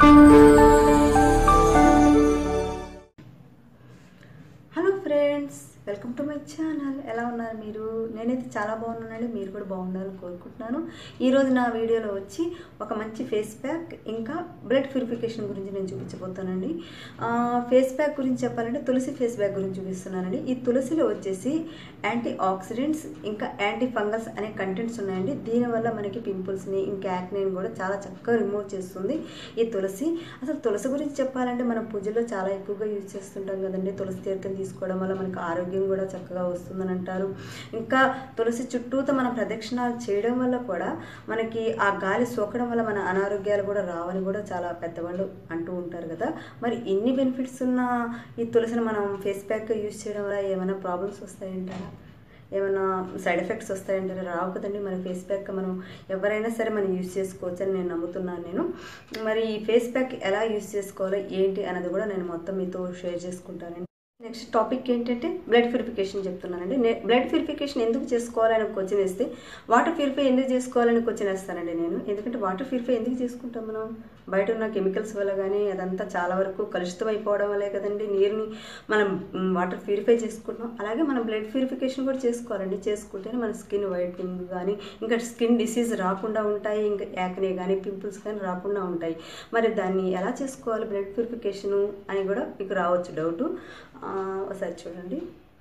hello friends welcome to my channel ఎలా ఉన్నారు మీరు నేనైతే చాలా బాగున్నానండి మీరు కూడా బాగుండాలని కోరుకుంటున్నాను ఈరోజు నా వీడియోలో వచ్చి ఒక మంచి ఫేస్ ప్యాక్ ఇంకా బ్లడ్ ప్యూరిఫికేషన్ గురించి నేను చూపించబోతానండి ఆ, ఫేస్ ప్యాక్ గురించి చెప్పాలంటే తులసి ఫేస్ ప్యాక్ గురించి చూపిస్తున్నానండి ఈ తులసిలో వచ్చేసి యాంటీ ఆక్సిడెంట్స్ ఇంకా యాంటీ ఫంగల్స్ అనే కంటెంట్స్ ఉన్నాయండి దీనివల్ల మనకి పింపుల్స్ని ఇంకా యాక్నేని కూడా చాలా చక్కగా రిమూవ్ చేస్తుంది ఈ తులసి అసలు తులసి గురించి చెప్పాలంటే మనం పూజల్లో చాలా ఎక్కువగా యూజ్ చేస్తుంటాం కదండి తులసి తీర్థం తీసుకోవడం వల్ల మనకు ఆరోగ్యం కూడా చక్కగా వస్తుందని అంటారు ఇంకా తులసి చుట్టూతో మనం ప్రదక్షిణాలు చేయడం వల్ల కూడా మనకి ఆ గాలి సోకడం వల్ల మన అనారోగ్యాలు కూడా రావని కూడా చాలా పెద్దవాళ్ళు అంటూ ఉంటారు కదా మరి ఇన్ని బెనిఫిట్స్ ఉన్న ఈ తులసిని మనం ఫేస్ ప్యాక్ యూజ్ చేయడం వల్ల ఏమైనా ప్రాబ్లమ్స్ వస్తాయంటారా ఏమైనా సైడ్ ఎఫెక్ట్స్ వస్తాయంటే రావు కదండి మన ఫేస్ ప్యాక్ మనం ఎవరైనా సరే మనం యూజ్ చేసుకోవచ్చు అని నేను నమ్ముతున్నాను నేను మరి ఈ ఫేస్ ప్యాక్ ఎలా యూజ్ చేసుకోవాలో ఏంటి అన్నది కూడా నేను మొత్తం మీతో షేర్ చేసుకుంటానండి నెక్స్ట్ టాపిక్ ఏంటంటే బ్లడ్ ప్యూరిఫికేషన్ చెప్తున్నానండి నే- బ్లడ్ ప్యూరిఫికేషన్ ఎందుకు చేసుకోవాలని క్వశ్చన్ వేస్తే వాటర్ ప్యూరిఫై ఎందుకు చేసుకోవాలని క్వశ్చన్ వేస్తానండి నేను ఎందుకంటే వాటర్ ప్యూరిఫై ఎందుకు చేసుకుంటాం మనం బయట ఉన్న కెమికల్స్ వల్ల కానీ అదంతా చాలా వరకు కలుషితం అయిపోవడం వల్లే కదండి నీరుని మనం మ్, వాటర్ ప్యూరిఫై చేసుకుంటున్నాం అలాగే మనం బ్లడ్ ప్యూరిఫికేషన్ కూడా చేసుకోవాలండి చేసుకుంటేనే మన స్కిన్ వైట్నింగ్ కానీ ఇంకా స్కిన్ డిసీజ్ రాకుండా ఉంటాయి ఇంకా యాక్నే కానీ పింపుల్స్ కానీ రాకుండా ఉంటాయి మరి దాన్ని ఎలా చేసుకోవాలి బ్లడ్ ప్యూరిఫికేషను అని కూడా మీకు రావచ్చు డౌట్ ఒకసారి చూడండి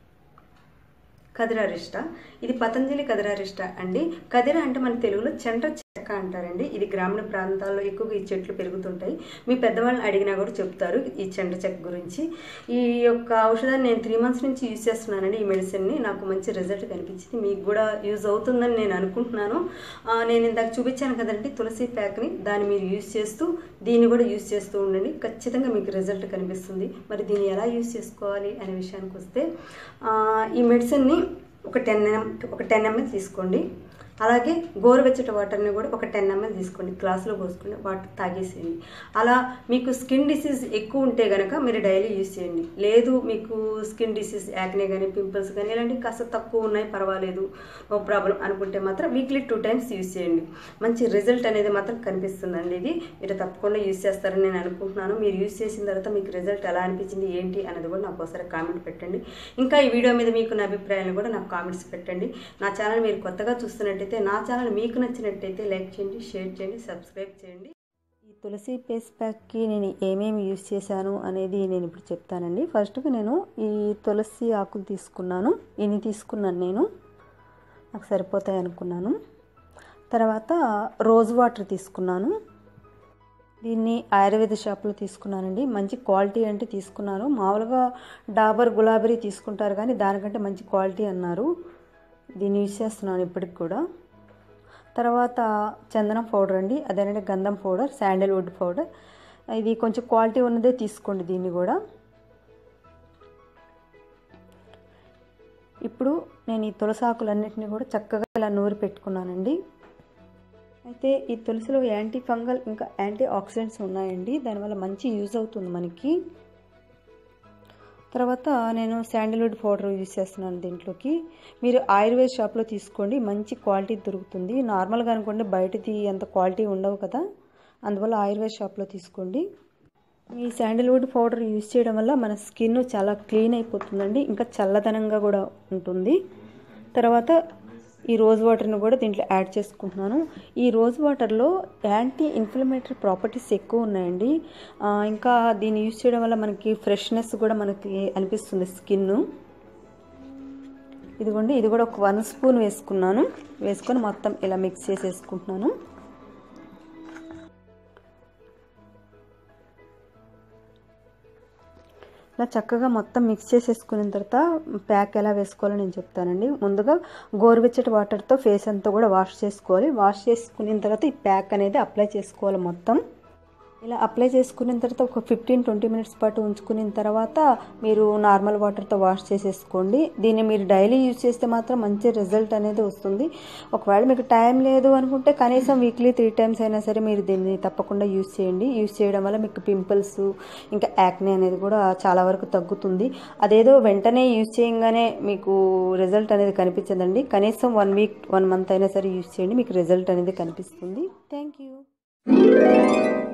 కదిరారిష్ట ఇది పతంజలి కదిరారిష్ట అండి కదిర అంటే మన తెలుగులో చెండ్ర చెక్క అంటారండి ఇది గ్రామీణ ప్రాంతాల్లో ఎక్కువగా ఈ చెట్లు పెరుగుతుంటాయి మీ పెద్దవాళ్ళని అడిగినా కూడా చెప్తారు ఈ చెండ్ర చెక్క గురించి ఈ యొక్క ఔషధాన్ని నేను త్రీ మంత్స్ నుంచి యూజ్ చేస్తున్నానండి ఈ మెడిసిన్ని నాకు మంచి రిజల్ట్ కనిపించింది మీకు కూడా యూజ్ అవుతుందని నేను అనుకుంటున్నాను ఆ, నేను ఇందాక చూపించాను కదండి తులసి ప్యాక్ని దాన్ని మీరు యూజ్ చేస్తూ దీన్ని కూడా యూజ్ చేస్తూ ఉండండి ఖచ్చితంగా మీకు రిజల్ట్ కనిపిస్తుంది మరి దీన్ని ఎలా యూజ్ చేసుకోవాలి అనే విషయానికి వస్తే ఆ, ఈ మెడిసిన్ని ఒక టెన్ ఎం ఒక టెన్ ఎంఎల్ తీసుకోండి అలాగే గోరువెచ్చటి వాటర్ని కూడా ఒక టెన్ ఎంఎల్ తీసుకోండి గ్లాసులో పోసుకొని వాటర్ తాగేసేయండి అలా మీకు స్కిన్ డిసీజ్ ఎక్కువ ఉంటే కనుక మీరు డైలీ యూజ్ చేయండి లేదు మీకు స్కిన్ డిసీజ్ యాక్నే కానీ పింపుల్స్ కానీ ఇలాంటివి కాస్త తక్కువ ఉన్నాయి పర్వాలేదు నో ప్రాబ్లం అనుకుంటే మాత్రం వీక్లీ టూ టైమ్స్ యూజ్ చేయండి మంచి రిజల్ట్ అనేది మాత్రం కనిపిస్తుందండి ఇది మీరు తప్పకుండా యూజ్ చేస్తారని నేను అనుకుంటున్నాను మీరు యూజ్ చేసిన తర్వాత మీకు రిజల్ట్ ఎలా అనిపించింది ఏంటి అనేది కూడా నాకు ఒకసారి కామెంట్ పెట్టండి ఇంకా ఈ వీడియో మీద మీకు నా అభిప్రాయాలను కూడా నాకు కామెంట్స్ పెట్టండి నా ఛానల్ మీరు కొత్తగా చూస్తున్నట్టయితే నా ఛానల్ మీకు నచ్చినట్టయితే లైక్ చేయండి షేర్ చేయండి సబ్స్క్రైబ్ చేయండి ఈ తులసి ఫేస్ ప్యాక్కి నేను ఏమేమి యూజ్ చేశాను అనేది నేను ఇప్పుడు చెప్తానండి ఫస్ట్గా నేను ఈ తులసి ఆకులు తీసుకున్నాను ఇన్ని తీసుకున్నాను నేను నాకు సరిపోతాయి అనుకున్నాను తర్వాత రోజ్ వాటర్ తీసుకున్నాను దీన్ని ఆయుర్వేద షాప్లో తీసుకున్నానండి మంచి క్వాలిటీ అంటే తీసుకున్నాను మామూలుగా డాబర్ గులాబరీ తీసుకుంటారు కానీ దానికంటే మంచి క్వాలిటీ అన్నారు దీన్ని యూజ్ చేస్తున్నాను ఇప్పటికి కూడా తర్వాత చందనం పౌడర్ అండి అదేనంటే గంధం పౌడర్ శాండల్వుడ్ పౌడర్ ఇది కొంచెం క్వాలిటీ ఉన్నదే తీసుకోండి దీన్ని కూడా ఇప్పుడు నేను ఈ తులసాకులన్నింటినీ కూడా చక్కగా ఇలా నూరి పెట్టుకున్నానండి అయితే ఈ తులసిలో యాంటీ ఫంగల్ ఇంకా యాంటీ ఆక్సిడెంట్స్ ఉన్నాయండి దానివల్ల మంచి యూజ్ అవుతుంది మనకి తర్వాత నేను శాండల్వుడ్ పౌడర్ యూజ్ చేస్తున్నాను దీంట్లోకి మీరు ఆయుర్వేద షాప్లో తీసుకోండి మంచి క్వాలిటీ దొరుకుతుంది నార్మల్గా అనుకోండి బయటది అంత క్వాలిటీ ఉండవు కదా అందువల్ల ఆయుర్వేద షాప్లో తీసుకోండి ఈ శాండల్వుడ్ పౌడర్ యూజ్ చేయడం వల్ల మన స్కిన్ చాలా క్లీన్ అయిపోతుందండి ఇంకా చల్లదనంగా కూడా ఉంటుంది తర్వాత ఈ రోజ్ వాటర్ని కూడా దీంట్లో యాడ్ చేసుకుంటున్నాను ఈ రోజ్ వాటర్లో యాంటీ ఇన్ఫ్లమేటరీ ప్రాపర్టీస్ ఎక్కువ ఉన్నాయండి ఆ, ఇంకా దీన్ని యూజ్ చేయడం వల్ల మనకి ఫ్రెష్నెస్ కూడా మనకి అనిపిస్తుంది స్కిన్ ఇదిగోండి ఇది కూడా ఒక వన్ స్పూన్ వేసుకున్నాను వేసుకొని మొత్తం ఇలా మిక్స్ చేసేసుకుంటున్నాను ఇలా చక్కగా మొత్తం మిక్స్ చేసేసుకున్న తర్వాత ప్యాక్ ఎలా వేసుకోవాలో నేను చెప్తానండి ముందుగా గోరువెచ్చటి వాటర్తో ఫేస్ అంతా కూడా వాష్ చేసుకోవాలి వాష్ చేసుకున్న తర్వాత ఈ ప్యాక్ అనేది అప్లై చేసుకోవాలి మొత్తం ఇలా అప్లై చేసుకున్న తర్వాత ఒక ఫిఫ్టీన్ ట్వంటీ మినిట్స్ పాటు ఉంచుకున్న తర్వాత మీరు నార్మల్ వాటర్తో వాష్ చేసేసుకోండి దీన్ని మీరు డైలీ యూజ్ చేస్తే మాత్రం మంచి రిజల్ట్ అనేది వస్తుంది ఒకవేళ మీకు టైం లేదు అనుకుంటే కనీసం వీక్లీ త్రీ టైమ్స్ అయినా సరే మీరు దీన్ని తప్పకుండా యూజ్ చేయండి యూజ్ చేయడం వల్ల మీకు పింపుల్స్ ఇంకా యాక్నే అనేది కూడా చాలా వరకు తగ్గుతుంది అదేదో వెంటనే యూజ్ చేయగానే మీకు రిజల్ట్ అనేది కనిపించదండి కనీసం వన్ వీక్ వన్ మంత్ అయినా సరే యూజ్ చేయండి మీకు రిజల్ట్ అనేది కనిపిస్తుంది థ్యాంక్ యూ